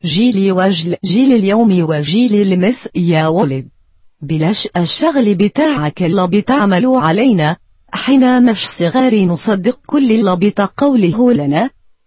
جيل وجل جيل اليوم وجيل المس يا ولد بلاش الشغل بتاعك اللي بتعملوا علينا حين مش صغار نصدق كل اللي بتقوله لنا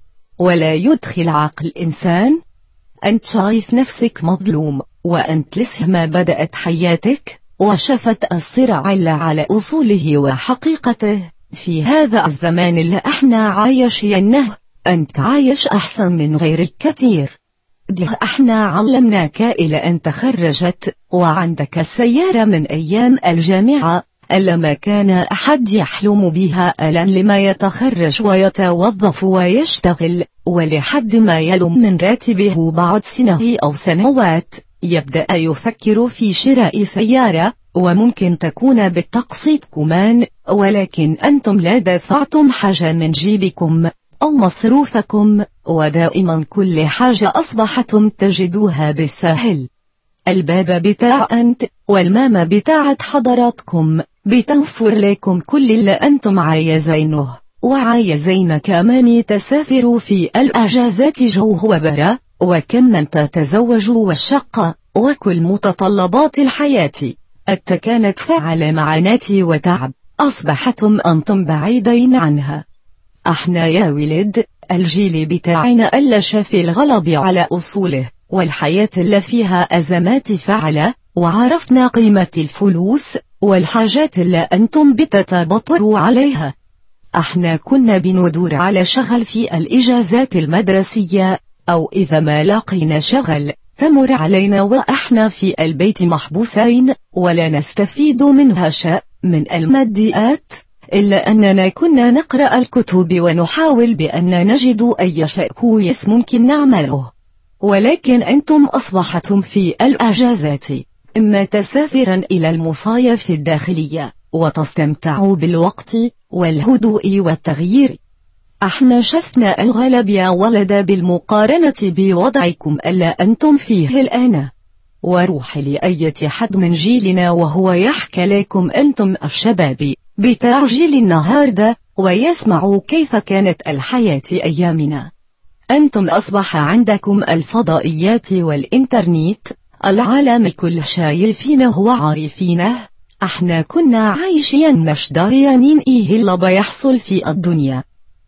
ولا يدخل عقل إنسان أنت شايف نفسك مظلوم وأنت لسه ما بدأت حياتك وشفت الصراع اللي على أصوله وحقيقته في هذا الزمان اللي احنا عايشينه أنت عايش أحسن من غيرك كثير دي احنا علمناك إلى أن تخرجت وعندك السيارة من أيام الجامعة ألا ما كان أحد يحلم بها ألا لما يتخرج ويتوظف ويشتغل ولحد ما يلم من راتبه بعد سنه أو سنوات يبدأ يفكر في شراء سيارة وممكن تكون بالتقسيط كمان ولكن أنتم لا دفعتم حاجة من جيبكم أو مصروفكم ودائما كل حاجة أصبحتم تجدوها بالساهل الباب بتاع أنت والماما بتاعت حضراتكم بتوفر لكم كل اللي أنتم عايزينه وعايزين كمان تسافروا في الأجازات جو وبرا وكم تتزوجوا والشقة وكل متطلبات الحياة أنت كانت فعل معاناة وتعب أصبحتم أنتم بعيدين عنها احنا يا ولد الجيل بتاعنا ألا شاف الغلب على أصوله والحياة اللي فيها أزمات فعلة وعرفنا قيمة الفلوس والحاجات اللي أنتم بتتبطروا عليها احنا كنا بندور على شغل في الإجازات المدرسية أو إذا ما لقينا شغل تمر علينا وإحنا في البيت محبوسين ولا نستفيد منها شيء من الماديات إلا أننا كنا نقرأ الكتب ونحاول بأن نجد أي شيء كويس ممكن نعمله ولكن أنتم أصبحتم في الأجازات إما تسافرا إلى المصايف الداخلية وتستمتعوا بالوقت والهدوء والتغيير احنا شفنا الغلب يا ولد بالمقارنة بوضعكم ألا أنتم فيه الآن وروح لأية حد من جيلنا وهو يحكى لكم أنتم الشباب بتاع جيل النهاردة ويسمع كيف كانت الحياة أيامنا أنتم أصبح عندكم الفضائيات والإنترنت العالم كل شايفينه وعارفينه احنا كنا عايشين مش داريانين ايه اللي بيحصل في الدنيا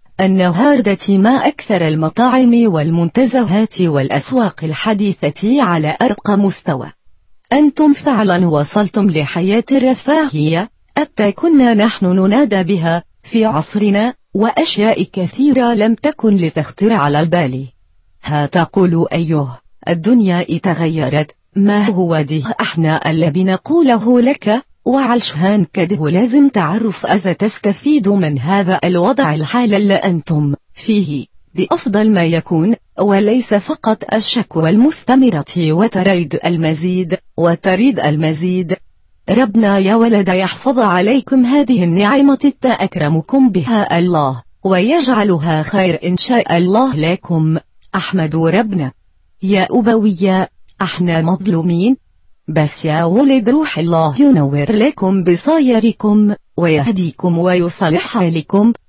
النهاردة ما أكثر المطاعم والمنتزهات والأسواق الحديثة على أرقى مستوى أنتم فعلا وصلتم لحياة الرفاهية أتى كنا نحن ننادى بها في عصرنا وأشياء كثيرة لم تكن لتخطر على البال ها تقول أيها الدنيا تغيرت ما هو دي احنا اللي بنقوله لك وعلشان كده لازم تعرف أذا تستفيد من هذا الوضع الحال اللي أنتم فيه بأفضل ما يكون وليس فقط الشكوى المستمرة وتريد المزيد وتريد المزيد ربنا يا ولد يحفظ عليكم هذه النعمة أكرمكم بها الله ويجعلها خير إن شاء الله لكم أحمد ربنا يا أبويا احنا مظلومين بس يا ولد روح الله ينور لكم بصايركم ويهديكم ويصلح حالكم